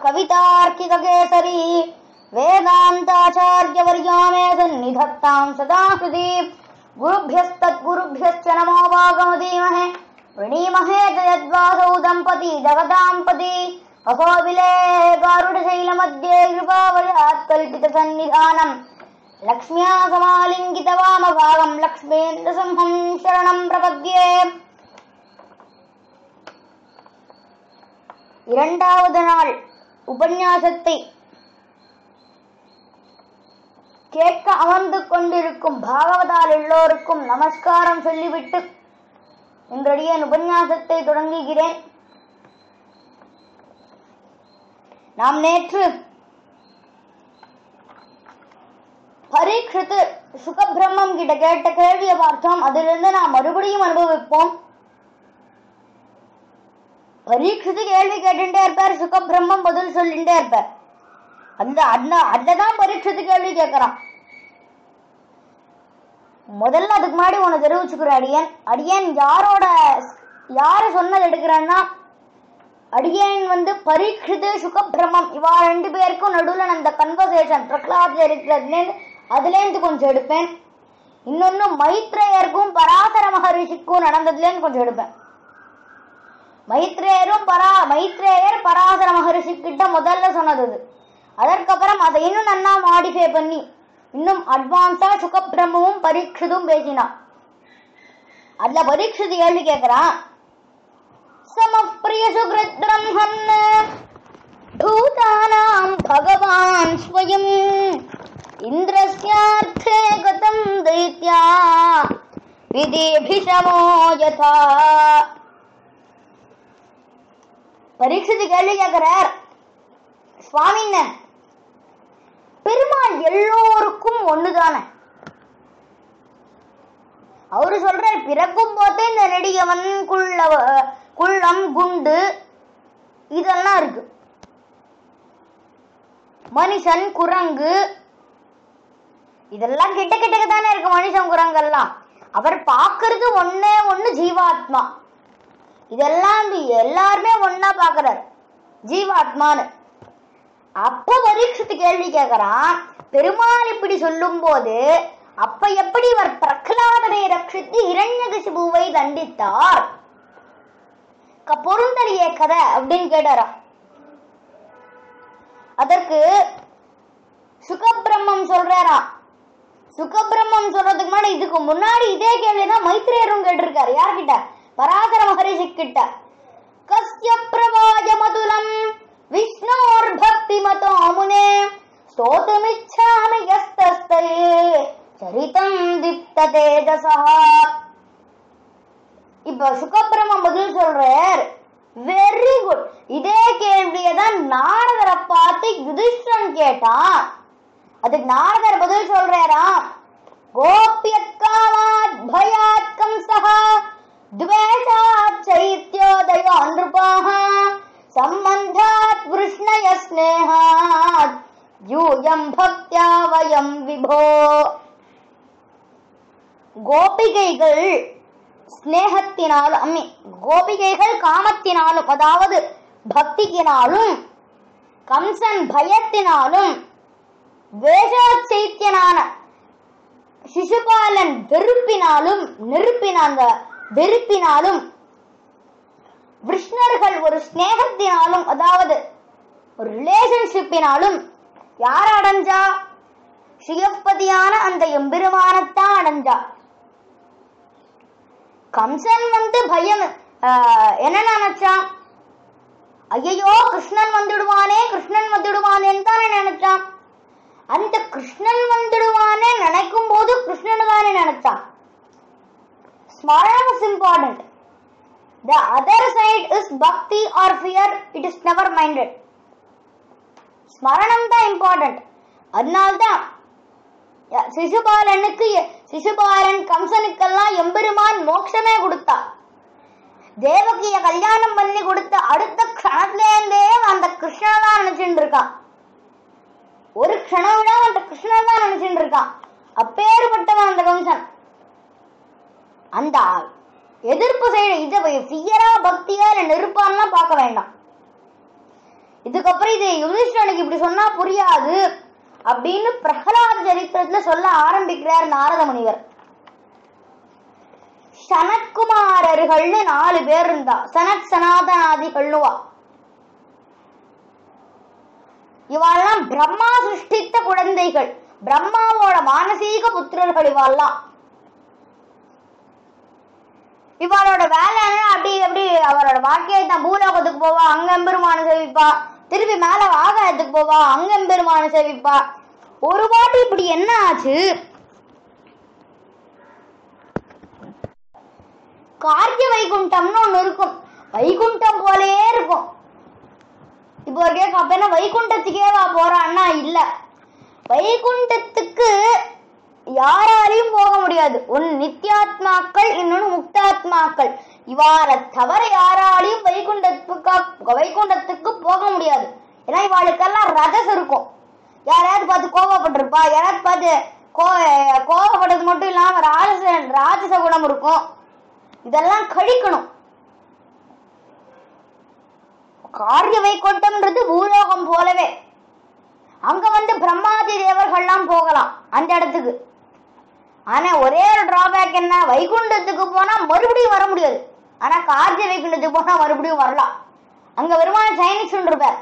कवितार्किककेसरी वेदान्ताचार्यवर्या मे सन्निधत्तां सदा हृदि गुरुभ्यस्तद्गुरुभ्यश्च नमो वागमधीमहे वृणीमहे च यद्वासौ दम्पती जगदाम्पती अहोबिले गारुडशैलमध्ये कृपावयात् कल्पितसन्निधानम् लक्ष्म्या समालिङ्गितवामभागं लक्ष्मेन्द्रसिंहं शरणं प्रपद्ये இரண்டாவது நாள் உபன்யாசத்தை கேட்க அமர்ந்து கொண்டிருக்கும் பாகவதால் எல்லோருக்கும் நமஸ்காரம் சொல்லிவிட்டு இன்றைய உபன்யாசத்தை தொடங்குகிறேன் நாம் நேற்று பரீட்சித்து சுகபிரம்மம் கிட்ட கேட்ட கேள்வியை பார்த்தோம் அதிலிருந்து நாம் மறுபடியும் அனுபவிப்போம் பரீட்சித்து கேள்வி கேட்டுட்டே இருப்பார் சுகபிரம்மம் பதில் சொல்லிட்டே இருப்பார் அந்த அந்த அதான் பரீட்சித்து கேள்வி கேட்கறான் முதல்ல அதுக்கு முன்னாடி உன்னை தெரிவிச்சுக்கிறேன் அடியன் அடியன் யாரோட யார சொன்னது எடுக்கிறேன்னா அடியேன் வந்து பரீட்சித்து சுகபிரமம் இவா ரெண்டு பேருக்கும் நடுவில் அந்த கன்வர்சேஷன் பிரகலாத் இருக்கிறதுலேருந்து அதுலேருந்து கொஞ்சம் எடுப்பேன் இன்னொன்று மைத்ரேயருக்கும் பராசர மகரிஷிக்கும் நடந்ததுலேருந்து கொஞ்சம் எடுப்பேன் மைத்ரேயரும் பரா மைத்ரேயர் பராசர மகரிஷி கிட்ட முதல்ல சொன்னது இது அதற்கப்புறம் அதை இன்னும் நன்னா மாடிஃபை பண்ணி இன்னும் அட்வான்ஸா சுகபிரமும் பரீட்சிதும் பேசினான் அதுல பரீட்சிது கேள்வி கேட்கிறான் समप्रिय सुकृत ब्रह्मन् भूतानां भगवान् स्वयं इन्द्रस्यार्थे गतं दैत्या विधिभिषमो यथा பரீட்சித்து கேள்வி கேட்கிறார் சுவாமின்ன பெருமாள் எல்லோருக்கும் ஒண்ணுதானே அவரு சொல்றார் பிறக்கும் போதே இந்த நெடியவன் குள்ள குள்ளம் குண்டு இதெல்லாம் இருக்கு மனுஷன் குரங்கு இதெல்லாம் கிட்ட கிட்டக்க தானே இருக்கு மனுஷன் குரங்கெல்லாம் அவர் பார்க்கறது ஒன்னே ஒண்ணு ஜீவாத்மா இதெல்லாம் இந்த எல்லாருமே ஒன்னா பாக்குறாரு ஜீவாத்மான்னு அப்ப பரீட்சித்து கேள்வி கேட்கறான் பெருமாள் இப்படி சொல்லும் போது அப்ப எப்படி இவர் பிரகலாதனை ரட்சித்து இரண்யகசிபுவை தண்டித்தார் க- பொருந்தலியே கதை அப்படின்னு கேட்டாராம் அதற்கு சுகபிரம்மம் சொல்றாராம் சுகபிரம்மம் சொல்றதுக்கு முன்னாடி இதுக்கு முன்னாடி இதே கேள்விதான் மைத்ரேயரும் கேட்டிருக்காரு யார்கிட்ட பராசர மகரிஷி கிட்ட கஸ்ய பிரவாய மதுலம் விஷ்ணோர் பக்தி மதோ முனே ஸ்தோத்துமிச்சாமி யஸ்தஸ்தே சரிதம் திப்த தேஜசா இப்ப சுகபிரமம் பதில் சொல்றார் வெரி குட் இதே கேள்வியை தான் நாரதரை பார்த்து யுதிஷ்டன் கேட்டான் அதுக்கு நாரதர் பதில் சொல்றாராம் கோபியக்காமாத் பயாத் கம்சஹ துவேஷாத் சைத்யோதயோ நிருபாஹ சம்பந்தாத் விருஷ்ணய ஸ்நேகாத் யூயம் பக்தியா வயம் விபோ கோபிகைகள் ஸ்நேகத்தினாலும் அம்மி கோபிகைகள் காமத்தினாலும் அதாவது பக்தியினாலும் கம்சன் பயத்தினாலும் வேஷாச்சைத்தியனான சிசுபாலன் வெறுப்பினாலும் நெருப்பினாங்க வெறுப்பினாலும் விஷ்ணர்கள் ஒரு ஸ்நேகத்தினாலும் அதாவது ஒரு ரிலேஷன்ஷிப்பினாலும் யார் அடைஞ்சா சிவப்பதியான அந்த எம்பெருமானத்தான் அடைஞ்சா கம்சன் வந்து பயம் ஆஹ், என்ன நினைச்சான் ஐயோ கிருஷ்ணன் வந்துடுவானே கிருஷ்ணன் வந்துடுவானேன்னு தானே நினைச்சான் அந்த கிருஷ்ணன் வந்துடுவானே நினைக்கும் போது கிருஷ்ணன் தானே நினைச்சான் ஸ்மரணம் is important the other side is bhakti or fear it is never minded ஸ்மரணம் தான் இம்பார்ட்டன்ட் அதனால்தான் ய- சிசுபாலனுக்கு சிசுபாலன் கம்சனுக்கெல்லாம் எம்பெருமான் மோட்சமே கொடுத்தா தேவகிய கல்யாணம் பண்ணி கொடுத்த அடுத்த க்ஷணத்துலேருந்தே அந்த கிருஷ்ணனை தான் நினைச்சுட்டு இருக்கான் ஒரு க்ஷணம் விட அந்த கிருஷ்ணன் தான் நினைச்சுட்டு இருக்கான் அப்பேற்பட்டவன் அந்த கம்சன் அந்த எதிர்ப்பு செய்ய இதை ஃபியரா பக்தியா இல்ல நெருப்பான்லாம் பார்க்க வேண்டாம் இதுக்கப்புறம் இது யுதிஷ்டனுக்கு இப்படி சொன்னா புரியாது அப்படின்னு பிரகலாத சரித்திரத்துல சொல்ல ஆரம்பிக்கிறார் நாரத முனிவர் சனத்குமாரர்கள்னு நாலு பேர் இருந்தா சனத் சனாதனாதிகள்னுவா இவாள்லாம் பிரம்மா சிருஷ்டித்த குழந்தைகள் பிரம்மாவோட மானசீக புத்திரர்கள் இவாள்லாம் இவளோட வேலை என்ன அப்படி அப்படி அவரோட வாழ்க்கையை தான் பூலோகத்துக்கு போவா அங்க எம்பெருமான சேவிப்பா திருப்பி மேல ஆகாயத்துக்கு போவா அங்க எம்பெருமான சேவிப்பா ஒரு வாட்டி இப்படி என்ன ஆச்சு கார்த்திய வைகுண்டம்னு ஒண்ணு இருக்கும் வைகுண்டம் போலயே இருக்கும் இப்போ ஒரு கேட்க அப்ப என்ன வைகுண்டத்துக்கே வா போறான்னா இல்ல வைகுண்டத்துக்கு யாராலையும் போக முடியாது ஒன்னு நித்தியாத்மாக்கள் இன்னொன்னு முக்தாத்மாக்கள் இவார தவிர யாராலையும் வைகுண்டத்துக்கு வைகுண்டத்துக்கு போக முடியாது ஏன்னா இவாளுக்கெல்லாம் ரஜஸ் இருக்கும் யாரையாவது பார்த்து கோவப்பட்டிருப்பா யாராவது பார்த்து கோ கோவப்பட்டது மட்டும் இல்லாம ராஜச ராஜச குணம் இருக்கும் இதெல்லாம் கழிக்கணும் காரிய வைகுண்டம்ன்றது பூலோகம் போலவே அங்க வந்து பிரம்மாதி தேவர்கள்லாம் போகலாம் அந்த இடத்துக்கு ஆனா ஒரே ஒரு டிராபேக் என்ன வைகுண்டத்துக்கு போனா மறுபடியும் வர முடியாது ஆனா கார்த்திய வைகுண்டத்துக்கு போனா மறுபடியும் வரலாம் அங்க வருமான சைனிக்ஸ் இருப்பார்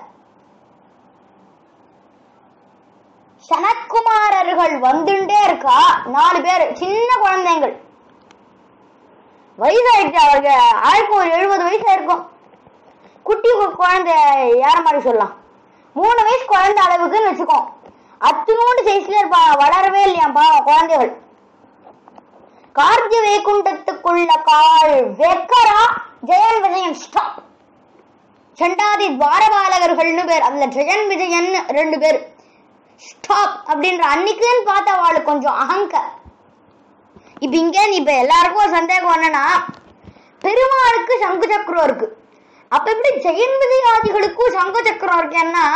சனத்குமாரர்கள் வந்துட்டே இருக்கா நாலு பேர் சின்ன குழந்தைங்கள் வயசாயிடுச்சு அவருக்கு ஆளுக்கு ஒரு எழுபது வயசு இருக்கும் குட்டி கு- குழந்தை யார மாதிரி சொல்லலாம் மூணு வயசு குழந்தை அளவுக்குன்னு வச்சுக்கோ அத்துணூண்டு சைஸ்ல இருப்பா வளரவே இல்லையா பாவம் குழந்தைகள் கார்த்திய வைகுண்டத்துக்குள்ள கால் வெக்கரா ஜெயன் விஜயன் ஸ்டாப் சண்டாதி துவாரபாலகர்கள்னு பேர் அதுல ஜெயன் விஜயன் ரெண்டு பேர் ஸ்டாப் அப்படின்ற அன்னைக்குன்னு பார்த்தா அவளுக்கு கொஞ்சம் அகங்க இப்ப இங்க இப்ப எல்லாருக்கும் ஒரு சந்தேகம் என்னன்னா பெருமாளுக்கு சங்கு சக்கரம் இருக்கு அப்ப எப்படி ஜெயன் விஜயாதிகளுக்கும் சங்கு சக்கரம் இருக்கேன்னா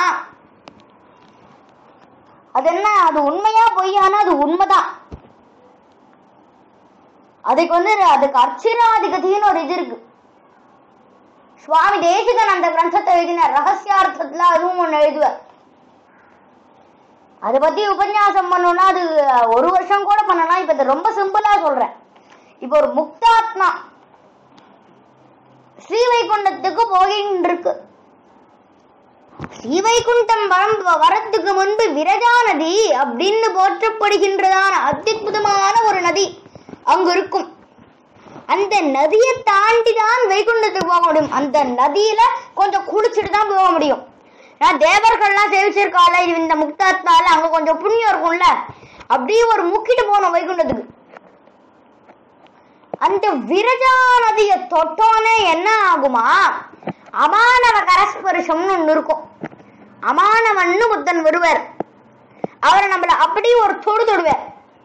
அது என்ன அது உண்மையா பொய்யானா அது உண்மைதான் அதுக்கு வந்து அதுக்கு அர்ச்சனாதிகதின்னு ஒரு இது இருக்கு சுவாமி தேசிகன் அந்த கிரந்தத்தை எழுதினார் ரகசியார்த்தத்துல அதுவும் ஒண்ணு எழுதுவார் அதை பத்தி உபன்யாசம் பண்ணணும்னா அது ஒரு வருஷம் கூட பண்ணலாம் இப்ப இது ரொம்ப சிம்பிளா சொல்றேன் இப்ப ஒரு முக்தாத்மா ஸ்ரீவைகுண்டத்துக்கு போகின்னு இருக்கு ஸ்ரீவைகுண்டம் வரம் வரத்துக்கு முன்பு விரஜா நதி அப்படின்னு போற்றப்படுகின்றதான அத்யுதமான ஒரு நதி அங்கு இருக்கும் அந்த நதியை தாண்டி தான் வைகுண்டத்துக்கு போக முடியும் அந்த நதியில கொஞ்சம் குளிச்சுட்டு தான் போக முடியும் நான் தேவர்கள்லாம் சேவிச்சிருக்கால இது இந்த முக்தாத்மால அங்க கொஞ்சம் புண்ணியம் இருக்கும்ல அப்படியே ஒரு முக்கிட்டு போகணும் வைகுண்டத்துக்கு அந்த விரஜா நதியை தொட்டோனே என்ன ஆகுமா அமானவ கரஸ்பரிசம்னு ஒண்ணு இருக்கும் அமானவன்னு புத்தன் வருவார் அவரை நம்மள அப்படியே ஒரு தொடு தொடுவார்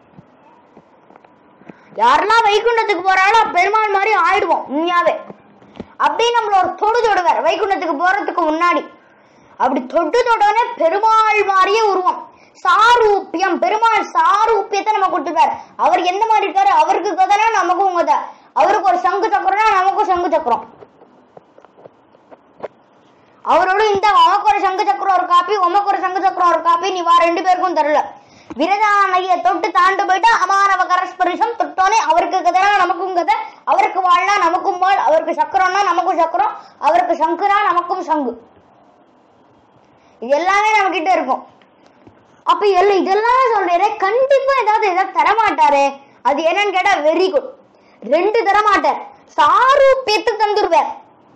யாரெல்லாம் வைகுண்டத்துக்கு போறாளோ பெருமாள் மாதிரி ஆயிடுவோம் உண்மையாவே அப்படியே நம்மள ஒரு தொடு தொடுவார் வைகுண்டத்துக்கு போறதுக்கு முன்னாடி அப்படி தொட்டு தொடனே பெருமாள் மாதிரியே உருவம் சாரூப்பியம் பெருமாள் சாரூப்பியத்தை நம்ம கொடுத்துருக்காரு அவர் எந்த மாதிரி இருக்காரு அவருக்கு கதைனா நமக்கும் கதை அவருக்கு ஒரு சங்கு சக்கரம்னா நமக்கும் சங்கு சக்கரம் அவரோட இந்த உமக்கு ஒரு சங்கு சக்கரம் ஒரு காப்பி உமக்கு ஒரு சங்கு சக்கரம் ஒரு காப்பி நீ வா ரெண்டு பேருக்கும் தரல விரதானைய தொட்டு தாண்டு போயிட்டா அமானவ கரஸ்பரிசம் தொட்டோனே அவருக்கு கதைனா நமக்கும் கதை அவருக்கு வாழ்னா நமக்கும் வாழ் அவருக்கு சக்கரம்னா நமக்கும் சக்கரம் அவருக்கு சங்குனா நமக்கும் சங்கு இது எல்லாமே நம்ம கிட்ட இருக்கும் அப்ப எல்லாம் இதெல்லாம் சொல்றேன் கண்டிப்பா ஏதாவது ஏதாவது தரமாட்டாரே அது என்னன்னு கேட்டா வெரி குட் ரெண்டு தரமாட்டார் சாரூப்பியத்தை தந்துருவார்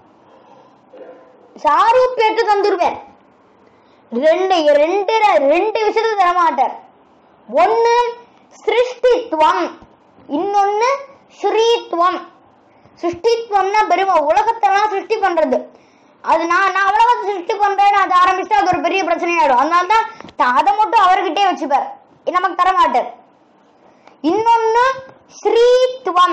சாரூப்பியத்தை தந்துருவார் ரெண்டு ரெண்டு ரெண்டு விஷயத்தை தரமாட்டார் ஒண்ணு சிருஷ்டித்துவம் இன்னொன்னு ஸ்ரீத்துவம் சிருஷ்டித்துவம்னா பெருமை உலகத்தெல்லாம் சிருஷ்டி பண்றது அது நான் நான் உலகத்தை சிருஷ்டி பண்றேன்னு அது ஆரம்பிச்சுட்டு அது ஒரு பெரிய பிரச்சனையாயிடும் அதனால தான் தான் அதை மட்டும் அவர்கிட்டே வச்சுப்பார் இது நமக்கு தர மாட்டார் இன்னொன்னு ஸ்ரீத்துவம்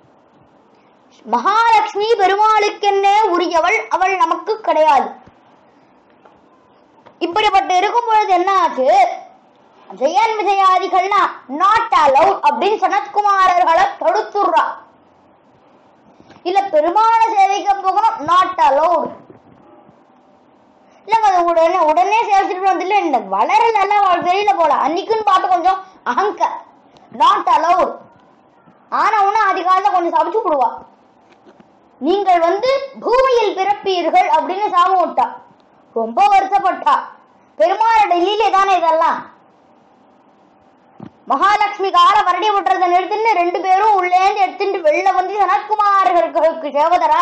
மகாலட்சுமி பெருமாளுக்கென்னே உரியவள் அவள் நமக்கு கிடையாது இப்படிப்பட்ட இருக்கும் பொழுது என்ன ஆச்சு ஜெயன் விஜயாதிகள்னா நாட் அலவுட் அப்படின்னு சனத்குமாரர்களை தடுத்துடுறா இல்ல பெருமாளை சேவிக்க போகணும் நாட் அலவுட் இல்லைங்க அது உடனே உடனே சேவிச்சுட்டு வந்து இல்லை இந்த வளரலெல்லாம் அவளுக்கு வெளியில போல அன்னைக்குன்னு பார்த்து கொஞ்சம் அகங்க நாட் அலவுட் ஆனா உன்ன அதிகாலத்துல கொஞ்சம் சமைச்சு விடுவா நீங்கள் வந்து பூமியில் பிறப்பீர்கள் அப்படின்னு சாபம் விட்டா ரொம்ப வருத்தப்பட்டா பெருமாள் டெல்லியிலே தானே இதெல்லாம் மகாலட்சுமி கால வரடி விட்டுறத நிறுத்தின்னு ரெண்டு பேரும் உள்ளேந்து எடுத்துட்டு வெளில வந்து சனத்குமார்களுக்கு சேவதரா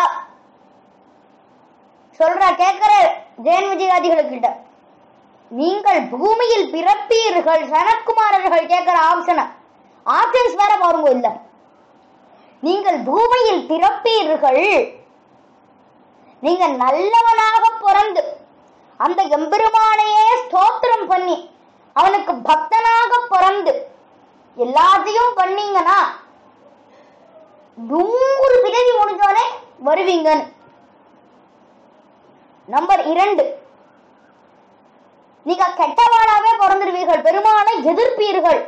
சொல்ற கேட்கிற ஜெயன் விஜயாதிகளுக்கிட்ட நீங்கள் பூமியில் பிறப்பீர்கள் சனத்குமாரர்கள் கேட்கிற ஆப்ஷனை ஆப்ஷன்ஸ் வேற பாருங்க இல்ல நீங்கள் பூமியில் பிறப்பீர்கள் நீங்க நல்லவனாக பிறந்து அந்த எம்பெருமானையே ஸ்தோத்திரம் பண்ணி அவனுக்கு பக்தனாக பிறந்து எல்லாத்தையும் பண்ணீங்கன்னா நூறு பிறவி முடிஞ்சோடனே வருவீங்கன்னு நம்பர் இரண்டு நீங்க கெட்டவாளாவே பிறந்துருவீர்கள் பெருமானை எதிர்ப்பீர்கள்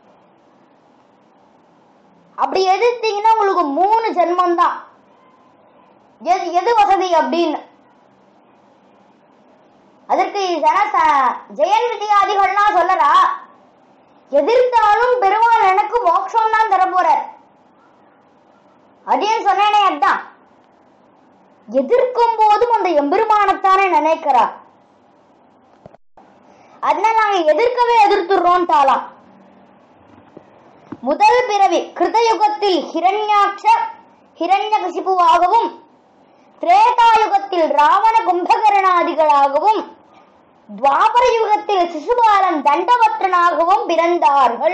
அப்படி எதிர்த்தீங்கன்னா உங்களுக்கு மூணு ஜென்மம் தான் எது எது வசதி அப்படின்னு அதற்கு ஜன ச- ஜெயன் வித்யாதிகள்லாம் சொல்லறா எதிர்த்தாலும் பெருமாள் எனக்கு மோட்சம் தான் தர போறார் அதையும் சொன்னேனே அதான் எதிர்க்கும் போதும் அந்த எம்பெருமானத்தானே நினைக்கிறா அதனால நாங்க எதிர்க்கவே எதிர்த்துறோம் தாளாம் முதல் பிறவி கிருதயுகத்தில் ஹிரண்யாட்ச ஹிரண்யகசிபுவாகவும் திரேதாயுகத்தில் ராவண கும்பகரணாதிகளாகவும் துவாபர யுகத்தில் சிசுபாலன் தண்டவற்றனாகவும் பிறந்தார்கள்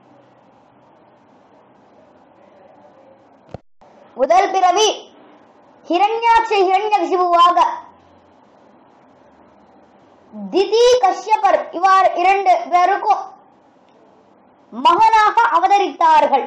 முதல் பிறவி ஹிரண்யாட்ச ஹிரண்யகசிபுவாக திதி கஷ்யபர் இவ்வாறு இரண்டு பேருக்கும் மகனாக அவதரித்தார்கள்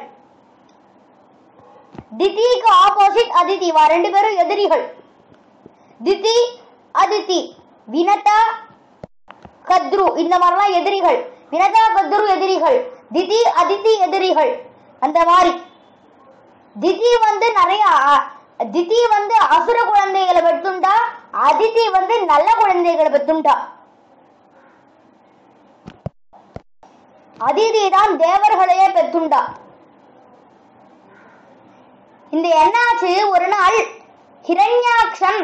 திதிக்கு ஆப்போசிட் அதிதி இவா ரெண்டு பேரும் எதிரிகள் திதி அதிதி வினதா கத்ரு இந்த மாதிரிலாம் எதிரிகள் வினதா கத்ரு எதிரிகள் திதி அதிதி எதிரிகள் அந்த மாதிரி திதி வந்து நிறைய அ- திதி வந்து அசுர குழந்தைகளை பெற்றுண்டா அதிதி வந்து நல்ல குழந்தைகளை பெற்றுண்டா அதிதி தான் தேவர்களையே பெற்றுண்டா இந்த என்னாச்சு ஒரு நாள் ஹிரண்யாக்ஷன்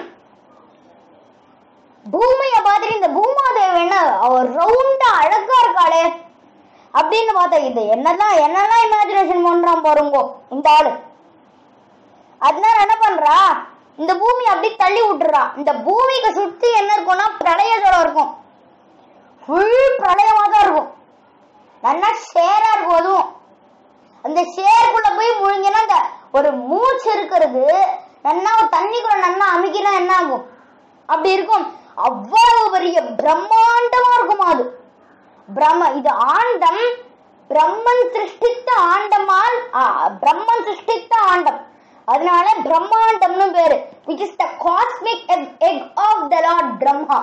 பூமிய பார்த்துட்டு இந்த பூமாதேவி என்ன அவ ரவுண்டா அழகா இருக்காளே அப்படின்னு பார்த்தா இது என்னதான் என்னெல்லாம் இமேஜினேஷன் பண்றான் பாருங்கோ இந்த ஆளு அதனால என்ன பண்றா இந்த பூமி அப்படி தள்ளி விட்டுறா இந்த பூமிக்கு சுத்தி என்ன இருக்கும்னா பிரளய ஜலம் இருக்கும் ஃபுல் பிரளயமா தான் இருக்கும் நல்லா ஷேரா இருக்கும் அதுவும் அந்த ஷேருக்குள்ள போய் முழுங்கினா அந்த ஒரு மூச்சு இருக்கிறது நல்லா ஒரு தண்ணிக்குள்ள நல்லா அமுக்கினா என்ன ஆகும் அப்படி இருக்கும் அவ்வளவு பெரிய பிரம்மாண்டமா இருக்குமா அது பிரம்ம இது ஆண்டம் பிரம்மன் சிருஷ்டித்த ஆண்டமால் ஆ, பிரம்மன் சிருஷ்டித்த ஆண்டம் அதனால பிரம்மாண்டம்னு பேரு which is the cosmic egg of the lord Brahma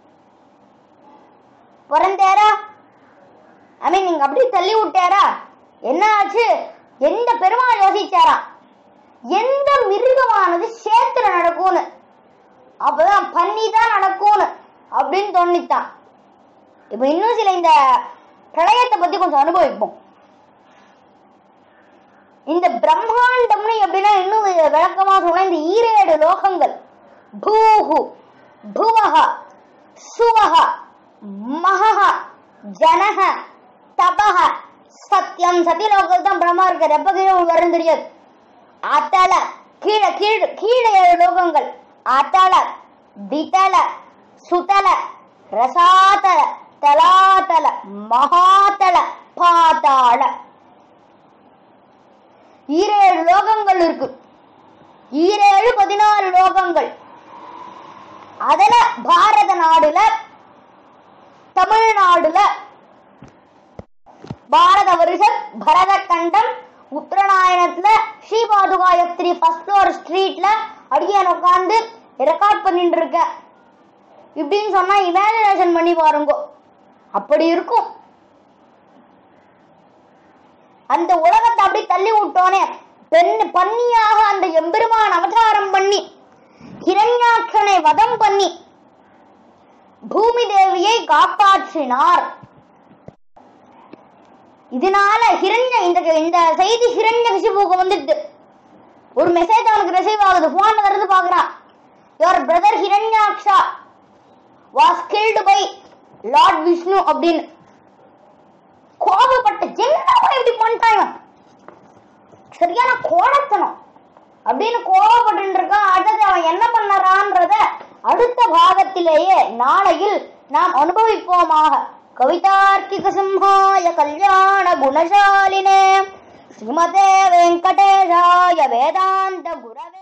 பிறந்தேரா ஐ மீன் நீங்க அப்படியே தள்ளி விட்டாரா என்ன ஆச்சு எந்த பெருமாள் யோசிச்சாரா எந்த மிருகமானது சேத்துல நடக்கும்னு அப்பதான் பண்ணி தான் நடக்கும்னு அப்படின்னு தோணித்தான் இப்ப இன்னும் சில இந்த பிரளயத்தை பத்தி கொஞ்சம் அனுபவிப்போம் இந்த பிரம்மாண்டம்னு எப்படின்னா இன்னும் விளக்கமா சொன்னா இந்த ஈரேழு லோகங்கள் பூஹு புவஹ சுவஹ மகஹ ஜனஹ தபஹ சத்தியம் சத்தியலோகத்தில் தான் பிரம்மா இருக்காரு எப்ப கீழே வரும் தெரியாது அத்தல கீழே கீழே கீழே ஏழு லோகங்கள் அத்தல விதல சுதல ரசாதல தலாதல மகாதல பாதாள ஈரேழு லோகங்கள் இருக்கு ஈரேழு பதினாறு லோகங்கள் அதுல பாரத நாடுல தமிழ்நாடுல பாரத வருஷம் பரத கண்டம் உத்தரநாயணத்துல ஸ்ரீபாதுகாயத்ரி ஃபர்ஸ்ட் ஃப்ளோர் ஸ்ட்ரீட்ல அடியன் உட்காந்து ரெக்கார்ட் பண்ணிட்டு இருக்கேன் இப்படின்னு சொன்னா இமேஜினேஷன் பண்ணி பாருங்க அப்படி இருக்கும் அந்த உலகத்தை அப்படி தள்ளி விட்டோனே பெண் பன்னியாக அந்த எம்பெருமான் அவதாரம் பண்ணி ஹிரண்யாட்சனை வதம் பண்ணி பூமி தேவியை காப்பாற்றினார் இதனால ஹிரண்ய இந்த இந்த செய்தி ஹிரண்ய கசிபுக்கு வந்துடுது ஒரு மெசேஜ் அவனுக்கு ரிசீவ் ஆகுது போன்ல இருந்து பாக்குறான் your brother Hiranyaksha was killed by lord Vishnu அப்படின்னு கோபப்பட்ட என்னடா இப்படி பண்ணிட்டான் இவன்? சரியான கோடத்தனம் அப்படின்னு கோபப்பட்டு இருக்கான் அடுத்து அவன் என்ன பண்ணறான்றத அடுத்த பாகத்திலேயே நாளையில் நாம் அனுபவிப்போமாக கவிதார்க்கிக சிம்ஹாய கல்யாண குணசாலினே ஸ்ரீமதே வெங்கடேஷாய வேதாந்த குரவே